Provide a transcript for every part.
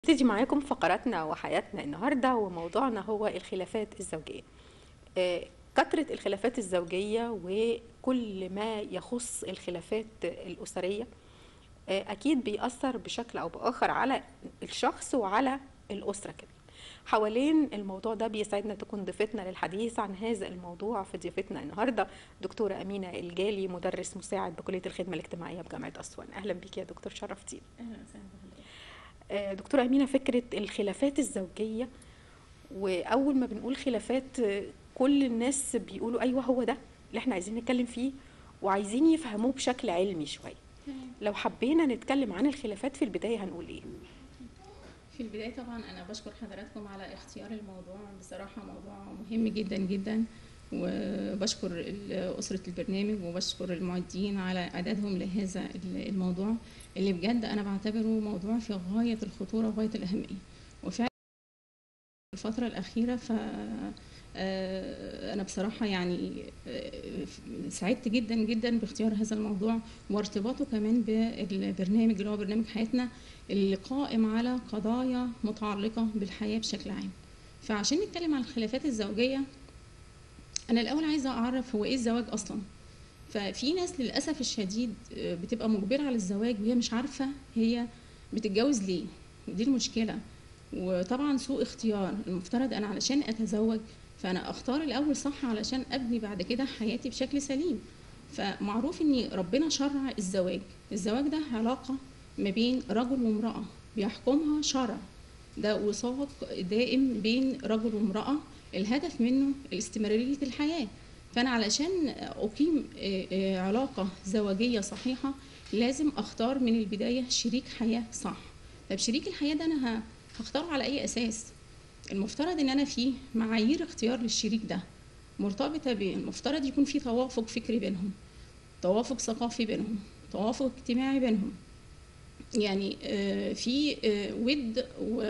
نبتدي معاكم فقراتنا وحياتنا النهارده وموضوعنا هو الخلافات الزوجيه. آه، كثرة الخلافات الزوجيه وكل ما يخص الخلافات الاسريه آه، اكيد بيأثر بشكل او باخر على الشخص وعلى الاسره كمان. حوالين الموضوع ده بيسعدنا تكون ضيفتنا للحديث عن هذا الموضوع في ضيفتنا النهارده دكتوره امينه الجالي مدرس مساعد بكليه الخدمه الاجتماعيه بجامعه اسوان. اهلا بيك يا دكتور شرفتينا. اهلا وسهلا بحضرتك آه، دكتورة أمينة فكرة الخلافات الزوجية وأول ما بنقول خلافات آه، كل الناس بيقولوا أيوه هو ده اللي احنا عايزين نتكلم فيه وعايزين يفهموه بشكل علمي شوية لو حبينا نتكلم عن الخلافات في البداية هنقول إيه؟ في البداية طبعا أنا بشكر حضراتكم على اختيار الموضوع بصراحة موضوع مهم جدا جدا وبشكر ال- أسرة البرنامج وبشكر المعدين على إعدادهم لهذا ال- الموضوع اللي بجد أنا بعتبره موضوع في غاية الخطورة وغاية الأهمية وفعلا الفترة الأخيرة ف آه، أنا بصراحة يعني آه، سعدت جدا جدا باختيار هذا الموضوع وارتباطه كمان بالبرنامج اللي هو برنامج حياتنا اللي قائم على قضايا متعلقة بالحياة بشكل عام فعشان نتكلم عن الخلافات الزوجية أنا الأول عايزة أعرف هو إيه الزواج أصلا ففي ناس للأسف الشديد آه، بتبقى مجبرة على الزواج وهي مش عارفة هي بتتجوز ليه ودي المشكلة وطبعا سوء اختيار المفترض أنا علشان أتزوج فأنا أختار الأول صح علشان أبني بعد كده حياتي بشكل سليم فمعروف ان ربنا شرع الزواج الزواج ده علاقة ما بين رجل وامرأة بيحكمها شرع ده وثاق دائم بين رجل وامرأة الهدف منه الاستمرارية الحياة فأنا علشان أقيم آه، آه، علاقة زواجية صحيحة لازم أختار من البداية شريك حياة صح طب شريك الحياة ده أنا ه- هختاره على أي أساس المفترض إن أنا في معايير اختيار للشريك ده مرتبطة بالمفترض يكون في توافق فكري بينهم توافق ثقافي بينهم توافق اجتماعي بينهم يعني آه، في آه، ود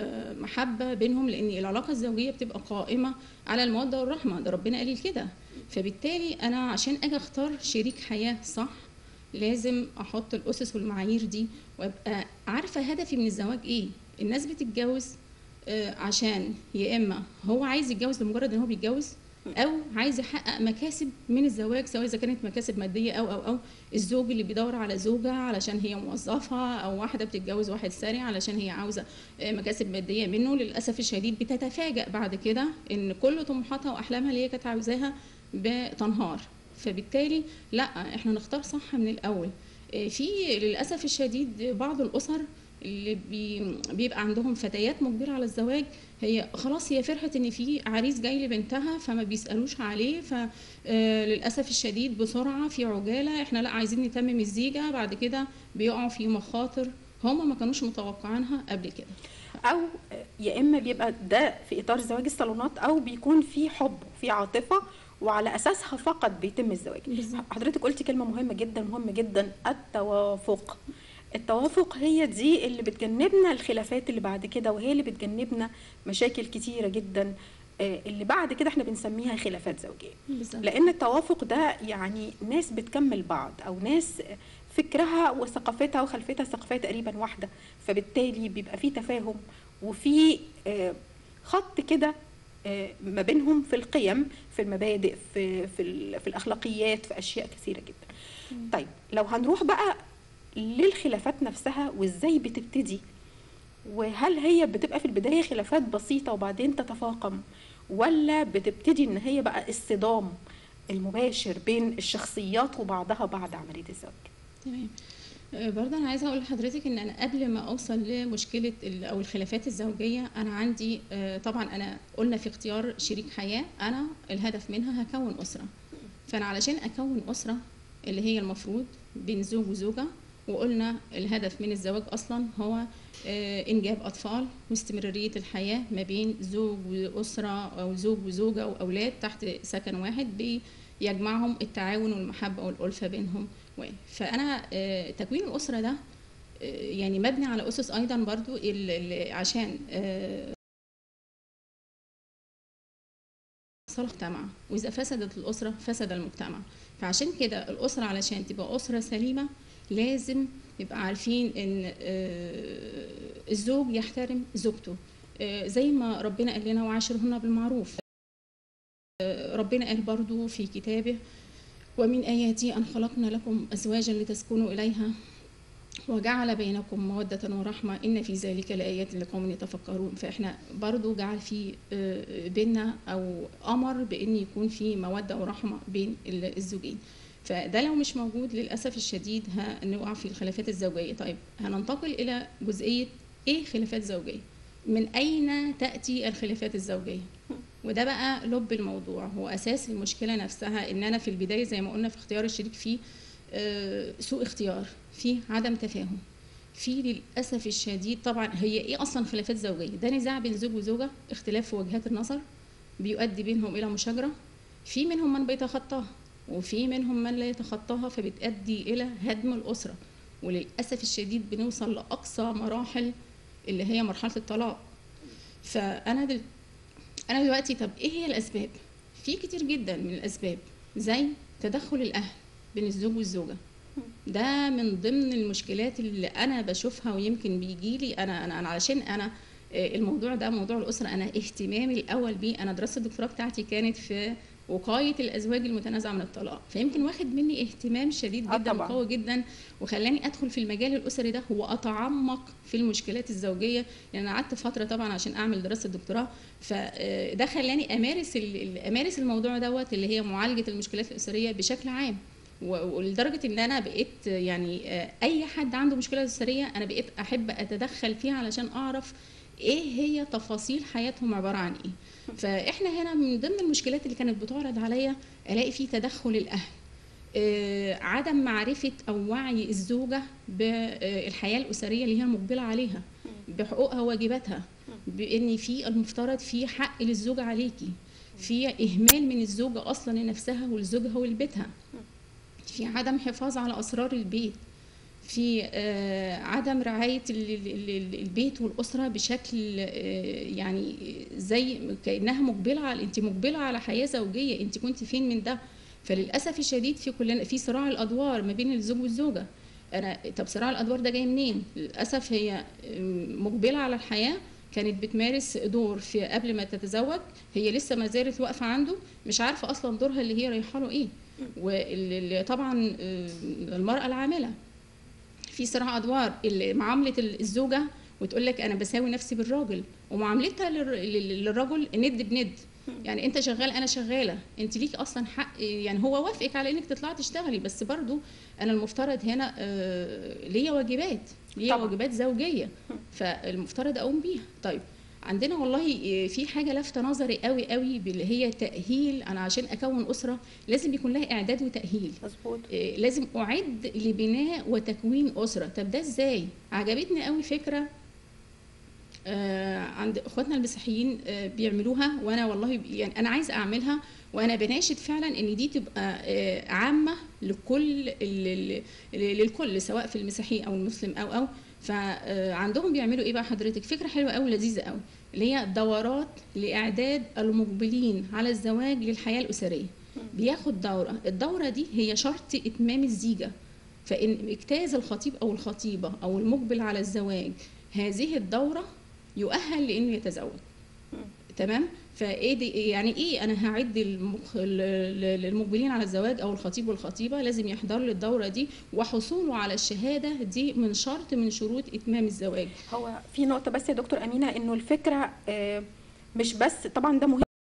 ومحبة بينهم لأن العلاقة الزوجية بتبقى قائمة على المودة والرحمة ده ربنا قال كده فبالتالي أنا عشان أجي أختار شريك حياة صح لازم أحط الأسس والمعايير دي وأبقى عارفة هدفي من الزواج إيه الناس بتتجوز آه، عشان يا إما هو عايز يتجوز لمجرد إن هو بيتجوز او عايز يحقق مكاسب من الزواج سواء اذا كانت مكاسب ماديه او او او الزوج اللي بيدور على زوجه علشان هي موظفه او واحده بتتجوز واحد ساري علشان هي عاوزه آه، مكاسب ماديه منه للاسف الشديد بتتفاجأ بعد كده ان كل طموحاتها واحلامها اللي هي كانت عاوزاها بتنهار فبالتالي لا احنا نختار صح من الاول آه، في للاسف الشديد بعض الاسر اللي بي بيبقى عندهم فتيات مجبرة على الزواج هي خلاص هي فرحت ان في عريس جاي لبنتها فما بيسالوش عليه فللاسف الشديد بسرعه في عجاله احنا لا عايزين نتمم الزيجه بعد كده بيقعوا في مخاطر هم ما كانوش متوقعينها قبل كده أو آه، يا إما بيبقى ده في إطار زواج الصالونات أو بيكون في حب وفي عاطفة وعلى أساسها فقط بيتم الزواج بالظبط. حضرتك قلتي كلمة مهمة جدا مهمة جدا التوافق التوافق هي دي اللي بتجنبنا الخلافات اللي بعد كده وهي اللي بتجنبنا مشاكل كتيرة جدا آه، اللي بعد كده احنا بنسميها خلافات زوجية بالظبط لأن التوافق ده يعني ناس بتكمل بعض أو ناس فكرها وثقافتها وخلفيتها ثقافية تقريبا واحدة فبالتالي بيبقى في تفاهم وفي آه، خط كده آه، ما بينهم في القيم في المبادئ في في, ال- في الأخلاقيات في أشياء كثيرة جدا طيب لو هنروح بقى للخلافات نفسها وازاي بتبتدي وهل هي بتبقى في البداية خلافات بسيطة وبعدين تتفاقم ولا بتبتدي ان هي بقى الصدام المباشر بين الشخصيات وبعضها بعد عملية الزواج تمام آه، برضه انا عايزه اقول لحضرتك ان انا قبل ما اوصل لمشكله ال- او الخلافات الزوجيه انا عندي آه، طبعا انا قلنا في اختيار شريك حياه انا الهدف منها هكون اسره فانا علشان اكون اسره اللي هي المفروض بين زوج وزوجه وقلنا الهدف من الزواج اصلا هو آه، انجاب اطفال واستمراريه الحياه ما بين زوج واسره او زوج وزوجه واولاد تحت سكن واحد بيجمعهم التعاون والمحبه والالفه بينهم و- فانا آه، تكوين الاسره ده آه، يعني مبني على اسس ايضا برضو ال- ال- عشان آه، صلاح المجتمع واذا فسدت الاسره فسد المجتمع فعشان كده الاسره علشان تبقى اسره سليمه لازم يبقى عارفين ان آه، الزوج يحترم زوجته آه، زي ما ربنا قال لنا وعاشرهن بالمعروف آه، ربنا قال برضو في كتابه ومن آياته أن خلقنا لكم أزواجا لتسكنوا إليها وجعل بينكم مودة ورحمة إن في ذلك لآيات لقوم يتفكرون فإحنا برضو جعل في آه، بيننا أو أمر بإن يكون في مودة ورحمة بين ال- الزوجين فده لو مش موجود للأسف الشديد هنقع في الخلافات الزوجية طيب هننتقل إلى جزئية إيه خلافات زوجية من أين تأتي الخلافات الزوجية وده بقى لب الموضوع هو أساس المشكلة نفسها إن أنا في البداية زي ما قلنا في اختيار الشريك فيه آه، سوء اختيار في عدم تفاهم في للاسف الشديد طبعا هي ايه اصلا خلافات زوجيه ده نزاع بين زوج وزوجه اختلاف في وجهات النظر بيؤدي بينهم الى مشاجره في منهم من بيتخطاها وفي منهم من لا يتخطاها فبتؤدي الى هدم الاسره وللاسف الشديد بنوصل لاقصى مراحل اللي هي مرحله الطلاق فانا دل... انا دلوقتي طب ايه هي الاسباب في كتير جدا من الاسباب زي تدخل الاهل بين الزوج والزوجه ده من ضمن المشكلات اللي انا بشوفها ويمكن بيجي لي انا انا انا علشان انا آه، الموضوع ده موضوع الاسره انا اهتمامي الاول بيه انا دراسه الدكتوراه بتاعتي كانت في وقايه الازواج المتنازعه من الطلاق فيمكن واخد مني اهتمام شديد آه جدا طبعاً. وقوي جدا وخلاني ادخل في المجال الاسري ده واتعمق في المشكلات الزوجيه لان انا قعدت فتره طبعا عشان اعمل دراسه دكتوراه فده خلاني امارس ال- ال- امارس الموضوع دوت اللي هي معالجه المشكلات الاسريه بشكل عام و- ولدرجه ان انا بقيت يعني آه، اي حد عنده مشكله اسريه انا بقيت احب اتدخل فيها علشان اعرف ايه هي تفاصيل حياتهم عباره عن ايه فاحنا هنا من ضمن المشكلات اللي كانت بتعرض عليا الاقي فيه تدخل الاهل آه، عدم معرفة أو وعي الزوجة بالحياة الأسرية اللي هي مقبلة عليها بحقوقها وواجباتها بأن في المفترض في حق للزوجة عليكي في إهمال من الزوجة أصلا لنفسها ولزوجها ولبيتها في عدم حفاظ على أسرار البيت في آه، عدم رعاية ال- ال- ال- البيت والأسرة بشكل آه، يعني زي كأنها مقبلة على أنت مقبلة على حياة زوجية أنت كنت فين من ده فللأسف الشديد في كلنا في صراع الأدوار ما بين الزوج والزوجة أنا طب صراع الأدوار ده جاي منين؟ للأسف هي آم، مقبلة على الحياة كانت بتمارس دور في قبل ما تتزوج هي لسه ما زالت واقفة عنده مش عارفة أصلا دورها اللي هي رايحة له إيه وطبعا المرأة العاملة في صراع ادوار اللي معامله الزوجه وتقول لك انا بساوي نفسي بالراجل ومعاملتها للر- لل- للرجل ند بند يعني انت شغال انا شغاله انت ليك اصلا حق يعني هو وافقك على انك تطلعي تشتغلي بس برضو انا المفترض هنا آه، ليا واجبات ليا طبعاً. واجبات زوجيه فالمفترض اقوم بيها طيب عندنا والله آه، في حاجه لافته نظري قوي قوي اللي هي تاهيل انا عشان اكون اسره لازم يكون لها اعداد وتاهيل مظبوط إيه، لازم اعد لبناء وتكوين اسره طب ده ازاي عجبتني قوي فكره آه، عند اخواتنا المسيحيين آه، بيعملوها وانا والله ب- يعني انا عايزه اعملها وانا بناشد فعلا ان دي تبقى آه، عامه لكل ال- ال- ال- للكل سواء في المسيحي او المسلم او او فعندهم بيعملوا ايه بقى حضرتك فكره حلوه قوي لذيذه قوي اللي هي دورات لاعداد المقبلين على الزواج للحياه الاسريه بياخد دوره الدوره دي هي شرط اتمام الزيجه فان اجتاز الخطيب او الخطيبه او المقبل على الزواج هذه الدوره يؤهل لانه يتزوج تمام فايه دي يعني ايه انا هعد المخ... ال- المقبلين على الزواج او الخطيب والخطيبه لازم يحضروا للدوره دي وحصوله على الشهاده دي من شرط من شروط اتمام الزواج هو في نقطة بس يا دكتور أمينة إنه الفكرة آه، مش بس طبعا ده مهم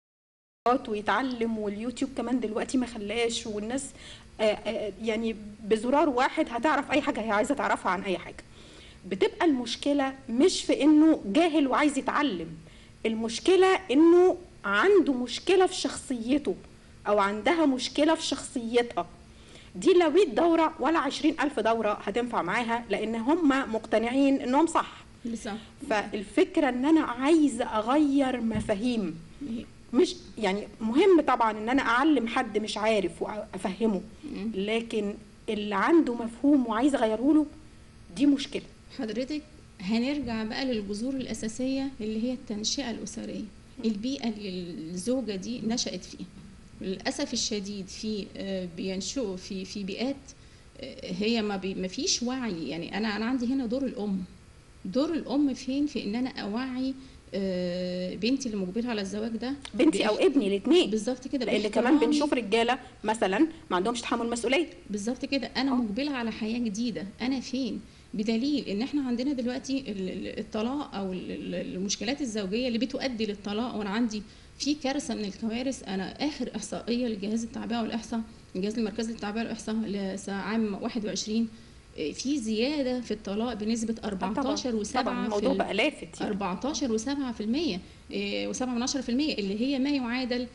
ويتعلم واليوتيوب كمان دلوقتي ما خلاش والناس آه، آه، يعني بزرار واحد هتعرف أي حاجة هي عايزة تعرفها عن أي حاجة بتبقى المشكلة مش في إنه جاهل وعايز يتعلم المشكلة إنه عنده مشكلة في شخصيته أو عندها مشكلة في شخصيتها دي لا 100 دورة ولا 20 ألف دورة هتنفع معاها لأن هم مقتنعين إنهم صح بالظبط فالفكرة إن أنا عايزة أغير مفاهيم مش يعني مهم طبعا إن أنا أعلم حد مش عارف وأفهمه لكن اللي عنده مفهوم وعايز أغيره له دي مشكلة حضرتك هنرجع بقى للجذور الأساسية اللي هي التنشئة الأسرية البيئة اللي الزوجة دي نشأت فيها للأسف الشديد في آه، بينشئوا في في بيئات آه، هي ما, بي ما فيش وعي يعني انا انا عندي هنا دور الام دور الام فين في ان انا اوعي آه، بنتي اللي مقبله على الزواج ده بنتي او بإح- ابني الاثنين بالظبط كده لان كمان باحترامي- بنشوف رجاله مثلا ما عندهمش تحمل مسؤوليه بالظبط كده انا آه. مقبله على حياه جديده انا فين بدليل ان احنا عندنا دلوقتي ال- ال- الطلاق او ال- ال- المشكلات الزوجيه اللي بتؤدي للطلاق وانا عندي في كارثه من الكوارث انا اخر احصائيه لجهاز التعبئه والاحصاء الجهاز المركزي للتعبئه والاحصاء لعام 21 إيه، في زياده في الطلاق بنسبه 14 و7 طبعا الموضوع بقى لافت يعني 14 و7% و7 من 10% اللي هي ما يعادل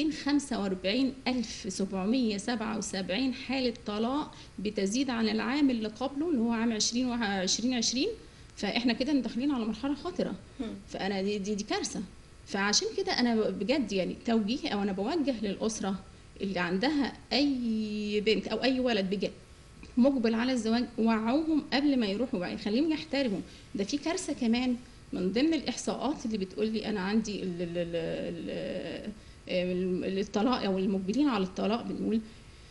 245777 حالة طلاق بتزيد عن العام اللي قبله اللي هو عام 20 2020 فاحنا كده داخلين على مرحلة خطرة مم. فانا دي دي, دي كارثة فعشان كده انا بجد يعني توجيهي او انا بوجه للأسرة اللي عندها اي بنت او اي ولد بجد مقبل على الزواج وعوهم قبل ما يروحوا بقى خليهم يحترموا ده في كارثه كمان من ضمن الاحصاءات اللي بتقول لي انا عندي ال ال ال ال ال- الطلاق او المقبلين على الطلاق بنقول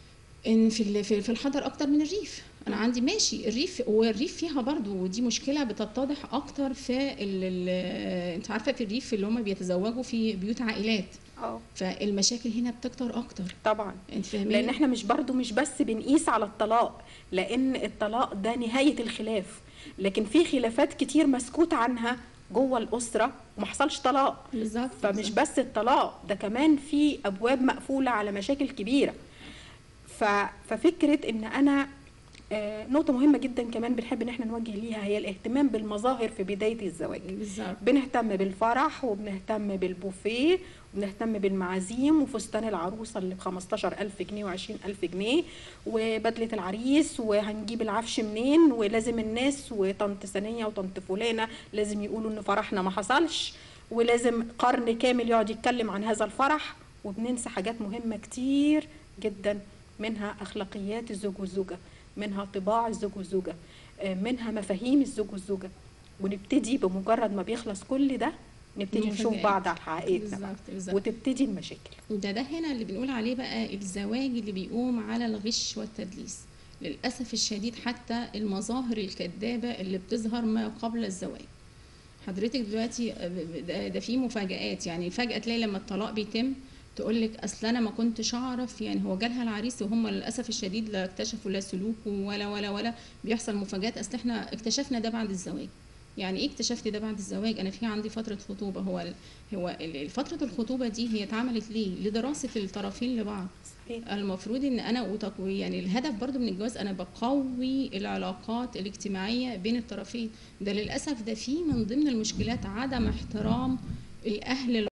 ان في ال- في في الحضر اكتر من الريف انا عندي ماشي الريف والريف فيها برضو ودي مشكله بتتضح اكتر في ال ال انت عارفه في الريف اللي هم بيتزوجوا في بيوت عائلات اه فالمشاكل هنا بتكتر اكتر طبعا انت فاهمين لان احنا مش برضو مش بس بنقيس على الطلاق لان الطلاق ده نهايه الخلاف لكن في خلافات كتير مسكوت عنها جوه الاسره وما حصلش طلاق بالظبط فمش بس الطلاق ده كمان في ابواب مقفوله على مشاكل كبيره ف... ففكره ان انا آه، نقطه مهمه جدا كمان بنحب ان احنا نوجه ليها هي الاهتمام بالمظاهر في بدايه الزواج بالظبط بنهتم بالفرح وبنهتم بالبوفيه وبنهتم بالمعازيم وفستان العروسة اللي ب 15000 جنيه و 20000 جنيه وبدلة العريس وهنجيب العفش منين ولازم الناس وطنط سنية وطنط فلانة لازم يقولوا ان فرحنا ما حصلش ولازم قرن كامل يقعد يتكلم عن هذا الفرح وبننسى حاجات مهمة كتير جدا منها أخلاقيات الزوج والزوجة منها طباع الزوج والزوجة آه، منها مفاهيم الزوج والزوجة ونبتدي بمجرد ما بيخلص كل ده نبتدي نشوف المفاجآت. بعض على حقيقتنا بقى. بالظبط بالظبط وتبتدي المشاكل ده ده هنا اللي بنقول عليه بقى الزواج اللي بيقوم على الغش والتدليس للأسف الشديد حتى المظاهر الكذابة اللي بتظهر ما قبل الزواج حضرتك دلوقتي ده- ده في مفاجآت يعني فجأة تلاقي لما الطلاق بيتم تقول لك اصل انا ما كنتش اعرف يعني هو جالها العريس وهم للاسف الشديد لا اكتشفوا لا سلوكه ولا ولا ولا بيحصل مفاجآت اصل احنا اكتشفنا ده بعد الزواج يعني ايه اكتشفت ده بعد الزواج انا في عندي فتره خطوبه هو ال- هو ال- فتره الخطوبه دي هي اتعملت ليه لدراسه الطرفين لبعض صحيح. المفروض ان انا وتقوي يعني الهدف برضو من الجواز انا بقوي العلاقات الاجتماعيه بين الطرفين ده للاسف ده في من ضمن المشكلات عدم احترام الاهل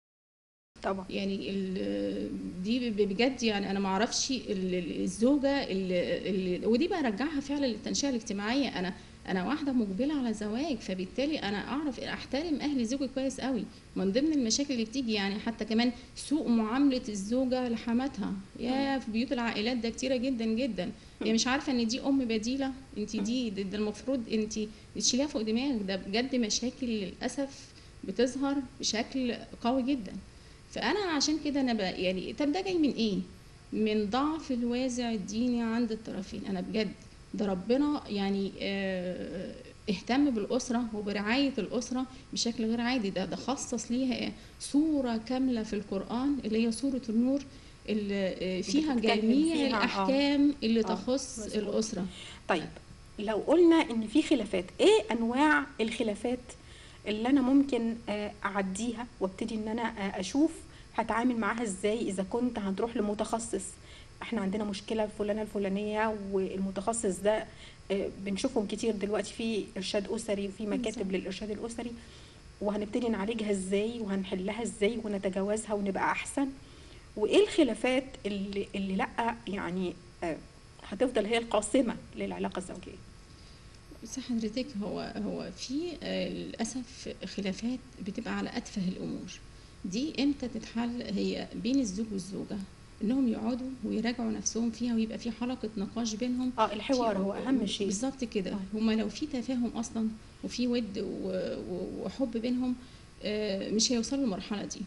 طبعا يعني ال- دي ب- بجد يعني انا ما اعرفش ال- ال- الزوجه اللي اللي ودي برجعها فعلا للتنشئه الاجتماعيه انا انا واحده مقبله على زواج فبالتالي انا اعرف احترم اهل زوجي كويس قوي من ضمن المشاكل اللي بتيجي يعني حتى كمان سوء معامله الزوجه لحماتها يا في بيوت العائلات ده كتيره جدا جدا هي مش عارفه ان دي ام بديله انت دي ده ده المفروض انت تشيليها فوق دماغك ده بجد مشاكل للاسف بتظهر بشكل قوي جدا فانا عشان كده انا بقى يعني طب ده جاي من ايه من ضعف الوازع الديني عند الطرفين انا بجد ده ربنا يعني آه، اهتم بالاسره وبرعايه الاسره بشكل غير عادي ده ده خصص ليها سوره كامله في القران اللي هي سوره النور اللي آه، فيها بتتكلم جميع فيها، آه. الاحكام اللي آه، تخص مظبوط. الاسره طيب لو قلنا ان في خلافات ايه انواع الخلافات اللي انا ممكن آه، اعديها وابتدي ان انا آه، اشوف هتعامل معاها ازاي اذا كنت هتروح لمتخصص احنا عندنا مشكله الفلانه الفلانيه والمتخصص ده آه، بنشوفهم كتير دلوقتي في ارشاد اسري وفي مكاتب بالظبط. للارشاد الاسري وهنبتدي نعالجها ازاي وهنحلها ازاي ونتجاوزها ونبقى احسن وايه الخلافات اللي اللي لا يعني آه، هتفضل هي القاصمه للعلاقه الزوجيه بس حضرتك هو هو في آه، للاسف خلافات بتبقى على اتفه الامور دي امتى تتحل هي بين الزوج والزوجه انهم يقعدوا ويراجعوا نفسهم فيها ويبقى في حلقه نقاش بينهم اه الحوار هو اهم شيء بالظبط كده آه. هما لو في تفاهم اصلا وفي ود و- و- وحب بينهم آه، مش هيوصلوا للمرحله دي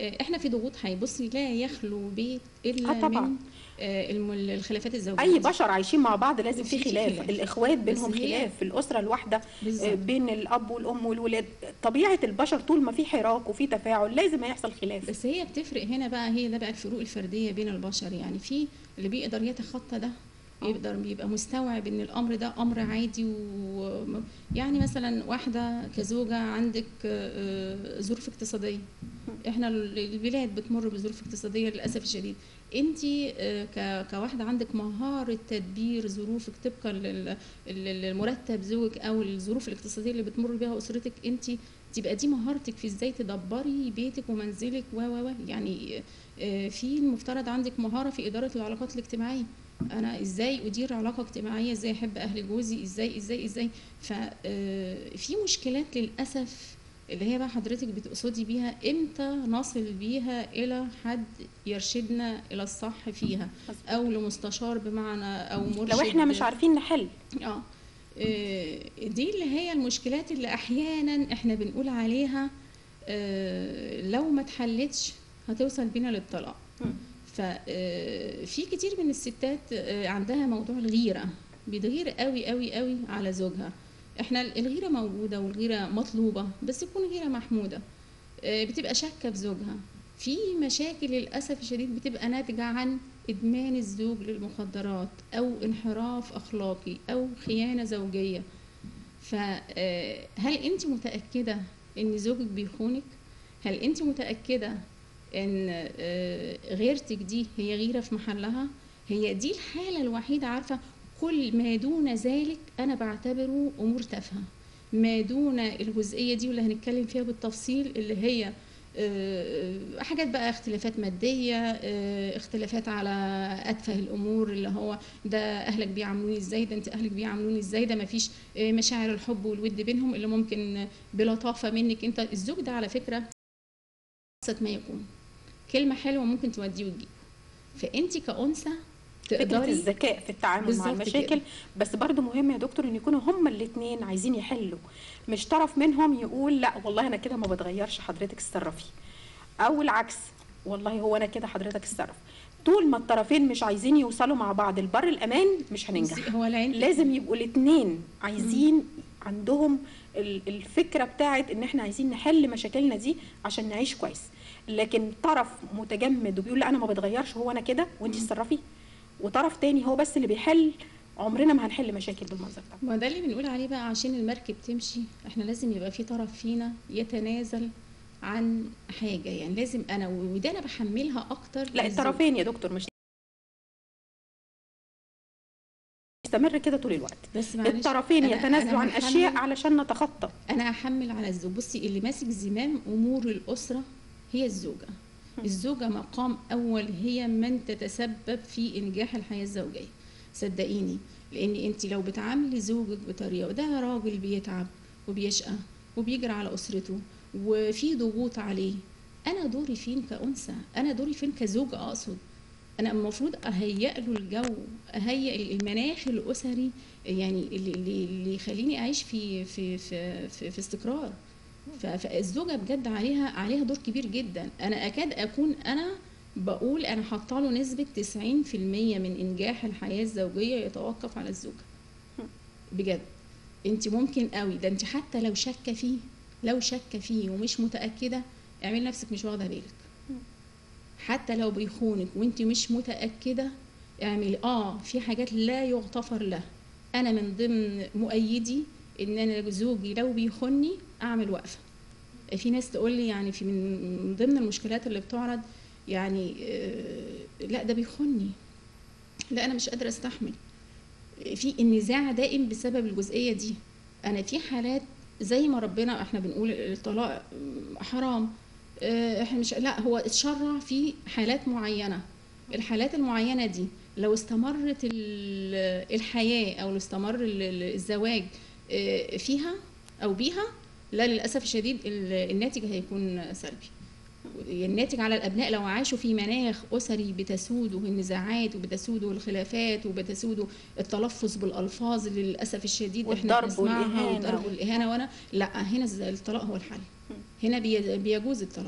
آه، احنا في ضغوط حياه بصي لا يخلو بيت الا آه طبعاً. من آه، الم- الخلافات الزوجيه اي دي. بشر عايشين مع بعض لازم في في خلاف خلاف. الاخوات بس بينهم هي- خلاف في الاسره الواحده بالظبط. آه، بين الاب والام والولاد طبيعه البشر طول ما في حراك وفي تفاعل لازم هيحصل خلاف بس هي بتفرق هنا بقى هي ده بقى الفروق الفرديه بين البشر يعني في اللي بيقدر يتخطى ده يقدر بيبقى مستوعب ان الامر ده امر عادي و يعني مثلا واحده كزوجه عندك آه، ظروف اقتصاديه احنا ال- البلاد بتمر بظروف اقتصاديه للاسف الشديد انت كواحده عندك مهاره تدبير ظروفك طبقا لل- لل- للمرتب زوجك او الظروف الاقتصاديه اللي بتمر بها اسرتك انت تبقى دي مهارتك في ازاي تدبري بيتك ومنزلك و و و يعني آه، في المفترض عندك مهاره في اداره العلاقات الاجتماعيه انا ازاي ادير علاقه اجتماعيه ازاي احب اهل جوزي ازاي ازاي ازاي ففي مشكلات للاسف اللي هي بقى حضرتك بتقصدي بيها امتى نصل بيها الى حد يرشدنا الى الصح فيها او لمستشار بمعنى او مرشد لو احنا مش عارفين نحل اه آه، دي اللي هي المشكلات اللي احيانا احنا بنقول عليها آه، لو ما اتحلتش هتوصل بينا للطلاق مم. ففي كتير من الستات آه، عندها موضوع الغيره بتغير قوي قوي قوي على زوجها احنا الغيره موجوده والغيره مطلوبه بس تكون غيره محموده آه، بتبقى شاكه في زوجها في مشاكل للاسف الشديد بتبقى ناتجه عن ادمان الزوج للمخدرات او انحراف اخلاقي او خيانه زوجيه فهل انت متاكده ان زوجك بيخونك هل انت متاكده ان آه، غيرتك دي هي غيره في محلها هي دي الحاله الوحيده عارفه كل ما دون ذلك انا بعتبره امور تافهه ما دون الجزئيه دي واللي هنتكلم فيها بالتفصيل اللي هي آه، حاجات بقى اختلافات ماديه آه، اختلافات على اتفه الامور اللي هو ده اهلك بيعاملوني ازاي ده انت اهلك بيعاملوني ازاي ده مفيش آه، مشاعر الحب والود بينهم اللي ممكن بلطافه منك انت الزوج ده على فكره ابسط ما يكون كلمه حلوه ممكن توديه وتجيب فانت كانثى فكره تقدري الذكاء في التعامل بالظبط مع كده. المشاكل بس برضو مهم يا دكتور ان يكونوا هما الاثنين عايزين يحلوا مش طرف منهم يقول لا والله انا كده ما بتغيرش حضرتك اتصرفي او العكس والله هو انا كده حضرتك اتصرف طول ما الطرفين مش عايزين يوصلوا مع بعض البر الامان مش هننجح بصي، هو العين لازم يبقوا الاثنين عايزين عندهم ال- الفكره بتاعت ان احنا عايزين نحل مشاكلنا دي عشان نعيش كويس لكن طرف متجمد وبيقول لا انا ما بتغيرش هو انا كده وانت تصرفي وطرف تاني هو بس اللي بيحل عمرنا ما هنحل مشاكل بالمنظر ده ما ده اللي بنقول عليه بقى عشان المركب تمشي احنا لازم يبقى في طرف فينا يتنازل عن حاجه يعني لازم انا وده انا بحملها اكتر لا للزوج. الطرفين يا دكتور مش يستمر كده طول الوقت بس معلش الطرفين أنا- يتنازلوا أنا عن هحمل- اشياء علشان نتخطى انا احمل على الزوج بصي اللي ماسك زمام امور الاسره هي الزوجه الزوجه مقام اول هي من تتسبب في انجاح الحياه الزوجيه صدقيني لان انت لو بتعاملي زوجك بطريقه وده راجل بيتعب وبيشقى وبيجري على اسرته وفي ضغوط عليه انا دوري فين كانثى انا دوري فين كزوج اقصد انا المفروض اهيئ له الجو اهيئ المناخ الاسري يعني اللي اللي اللي يخليني اعيش في في في في, في استقرار ف- فالزوجه بجد عليها عليها دور كبير جدا انا اكاد اكون انا بقول انا حاطه له نسبه 90% من انجاح الحياه الزوجيه يتوقف على الزوجه بجد انت ممكن قوي ده انت حتى لو شاكه فيه لو شاكه فيه ومش متاكده اعملي نفسك مش واخده بالك حتى لو بيخونك وانت مش متاكده اعملي اه في حاجات لا يغتفر لها انا من ضمن مؤيدي ان انا زوجي لو بيخوني اعمل وقفه في ناس تقول لي يعني في من من ضمن المشكلات اللي بتعرض يعني آه، لا ده بيخوني لا انا مش قادره استحمل في النزاع دائم بسبب الجزئيه دي انا في حالات زي ما ربنا احنا بنقول الطلاق حرام آه، احنا مش لا هو اتشرع في حالات معينه الحالات المعينه دي لو استمرت ال- الحياه او لو استمر ال- ال- الزواج آه، فيها او بيها لا للاسف الشديد ال- الناتج هيكون سلبي الناتج على الابناء لو عاشوا في مناخ اسري بتسوده النزاعات وبتسوده الخلافات وبتسوده التلفظ بالالفاظ اللي للاسف الشديد احنا والضرب بنسمعها والإهانة. والضرب والاهانه وانا لا هنا الز- الطلاق هو الحل هنا بي- بيجوز الطلاق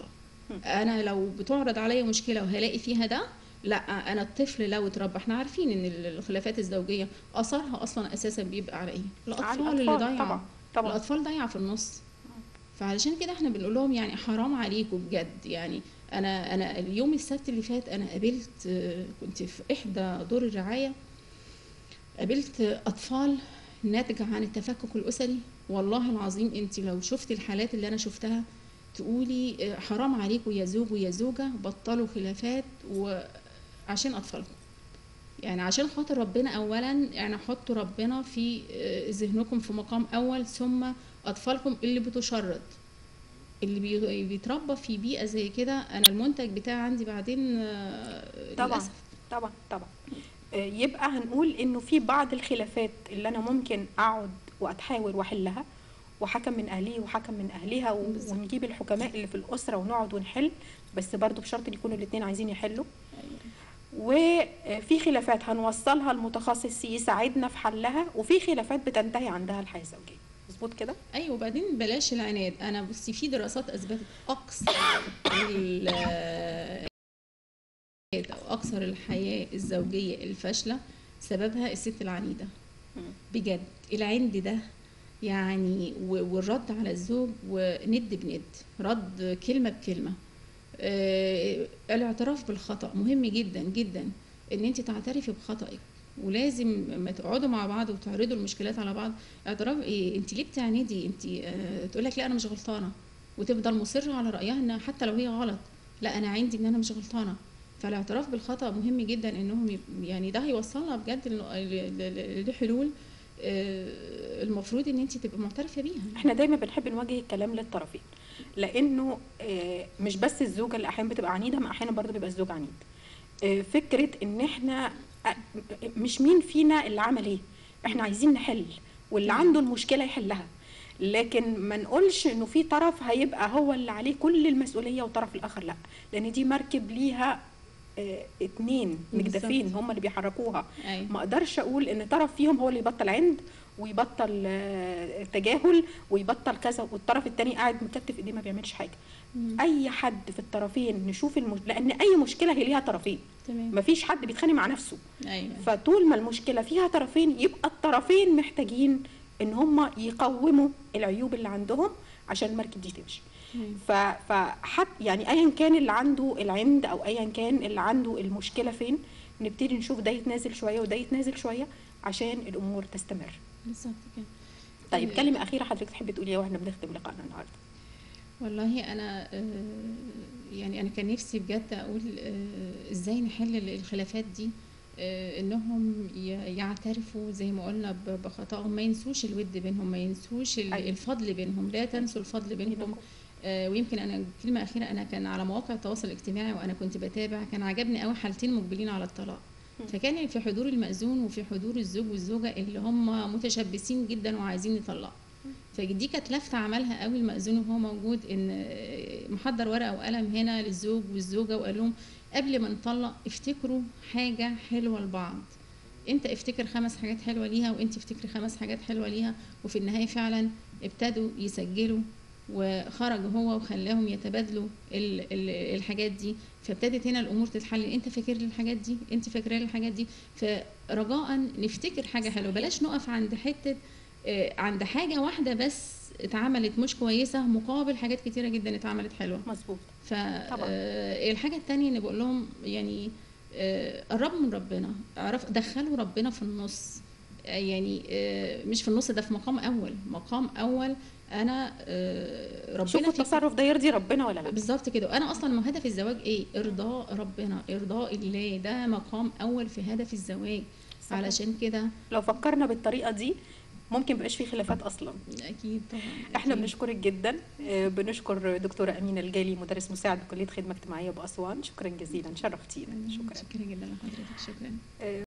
انا لو بتعرض عليا مشكله وهلاقي فيها ده لا انا الطفل لو اتربى احنا عارفين ان الخلافات الزوجيه اثرها اصلا اساسا بيبقى على ايه على الاطفال اللي ضايعه طبعا طبعا الاطفال ضايعه في النص فعلشان كده احنا بنقول لهم يعني حرام عليكم بجد يعني انا انا اليوم السبت اللي فات انا قابلت آه، كنت في احدى دور الرعايه قابلت اطفال ناتجه عن التفكك الاسري والله العظيم انت لو شفت الحالات اللي انا شفتها تقولي آه، حرام عليكم يا زوج ويا زوجه بطلوا خلافات وعشان اطفالكم يعني عشان خاطر ربنا اولا يعني حطوا ربنا في آه، ذهنكم في مقام اول ثم اطفالكم اللي بتشرد اللي بي- بيتربى في بيئه زي كده انا المنتج بتاعي عندي بعدين آه، طبعا للاسف طبعا طبعا آه، يبقى هنقول انه في بعض الخلافات اللي انا ممكن اقعد واتحاور واحلها وحكم من اهليه وحكم من اهلها و- بالظبط. ونجيب الحكماء اللي في الاسره ونقعد ونحل بس برضو بشرط ان يكونوا الاثنين عايزين يحلوا وفي خلافات هنوصلها المتخصص يساعدنا في حلها وفي خلافات بتنتهي عندها الحياه الزوجيه مظبوط كده ايوه وبعدين بلاش العناد انا بصي في دراسات اثبتت اقصى ال- او اكثر الحياه الزوجيه الفاشله سببها الست العنيده بجد العند ده يعني و- والرد على الزوج وند بند رد كلمه بكلمه آه، الاعتراف بالخطا مهم جدا جدا ان انت تعترفي بخطأك ولازم لما تقعدوا مع بعض وتعرضوا المشكلات على بعض اعتراف ايه انت ليه بتعندي انت آه تقول لك لا انا مش غلطانه وتفضل مصره على رايها ان حتى لو هي غلط لا انا عندي ان انا مش غلطانه فالاعتراف بالخطا مهم جدا انهم يب- يعني ده هيوصلنا بجد لنق- ل- ل- لحلول آه، المفروض ان انت تبقى معترفه بيها احنا دايما بنحب نوجه الكلام للطرفين لانه آه، مش بس الزوجه اللي احيانا بتبقى عنيده ما احيانا برضه بيبقى الزوج عنيد آه، فكره ان احنا آه، مش مين فينا اللي عمل ايه احنا عايزين نحل واللي تمام. عنده المشكله يحلها لكن ما نقولش انه في طرف هيبقى هو اللي عليه كل المسؤوليه والطرف الاخر لا لان دي مركب ليها آه، اتنين مجدفين بالظبط. هم اللي بيحركوها ايوه ما اقدرش اقول ان طرف فيهم هو اللي يبطل عند ويبطل آه، تجاهل ويبطل كذا والطرف التاني قاعد مكتف ايديه ما بيعملش حاجه مم. اي حد في الطرفين نشوف المش... لان اي مشكله هي ليها طرفين تمام مفيش حد بيتخانق مع نفسه ايوه فطول ما المشكله فيها طرفين يبقى الطرفين محتاجين ان هم يقوموا العيوب اللي عندهم عشان المركب دي تمشي تمام. ف فحت يعني ايا كان اللي عنده العند او ايا كان اللي عنده المشكله فين نبتدي نشوف ده يتنازل شويه وده يتنازل شويه عشان الامور تستمر بالظبط كده طيب آه، كلمه اخيره حضرتك تحبي تقوليها واحنا بنختم لقائنا النهارده والله انا آه، يعني انا كان نفسي بجد اقول آه، ازاي نحل ال- الخلافات دي آه، انهم ي- يعترفوا زي ما قلنا ب- بخطأهم ما ينسوش الود بينهم ما ينسوش ال- أيوة. الفضل بينهم لا تنسوا الفضل بينكم آه، ويمكن انا كلمه اخيره انا كان على مواقع التواصل الاجتماعي وانا كنت بتابع كان عجبني قوي حالتين مقبلين على الطلاق مم. فكان في حضور المأذون وفي حضور الزوج والزوجه اللي هم متشبثين جدا وعايزين يطلقوا فدي كانت لفته عملها قوي المأذون وهو موجود ان آه، محضر ورقه وقلم هنا للزوج والزوجه وقال لهم قبل ما نطلق افتكروا حاجه حلوه لبعض انت افتكر خمس حاجات حلوه ليها وانت افتكري خمس حاجات حلوه ليها وفي النهايه فعلا ابتدوا يسجلوا وخرج هو وخلاهم يتبادلوا ال- ال- الحاجات دي فابتدت هنا الامور تتحل انت فاكر لي الحاجات دي انت فاكره لي الحاجات دي فرجاء نفتكر حاجه حلوه بلاش نقف عند حته آه، عند حاجه واحده بس اتعملت مش كويسه مقابل حاجات كتيره جدا اتعملت حلوه مظبوط طبعاً. فالحاجه التانية اللي بقول لهم يعني آه، قربوا من ربنا اعرف دخلوا ربنا في النص آه، يعني آه، مش في النص ده في مقام اول مقام اول انا آه، ربنا شوفوا في التصرف ده يرضي ربنا ولا لا بالظبط كده انا اصلا ما هدف الزواج ايه ارضاء ربنا ارضاء الله ده مقام اول في هدف الزواج صحيح. علشان كده لو فكرنا بالطريقه دي ممكن مبقاش في خلافات اصلا اكيد طبعا احنا أكيد. بنشكرك جدا آه، بنشكر دكتوره امينه الجالي مدرس مساعد بكليه خدمه اجتماعيه باسوان شكرا جزيلا شرفتينا شكرا شكرا جدا لحضرتك شكرا آه،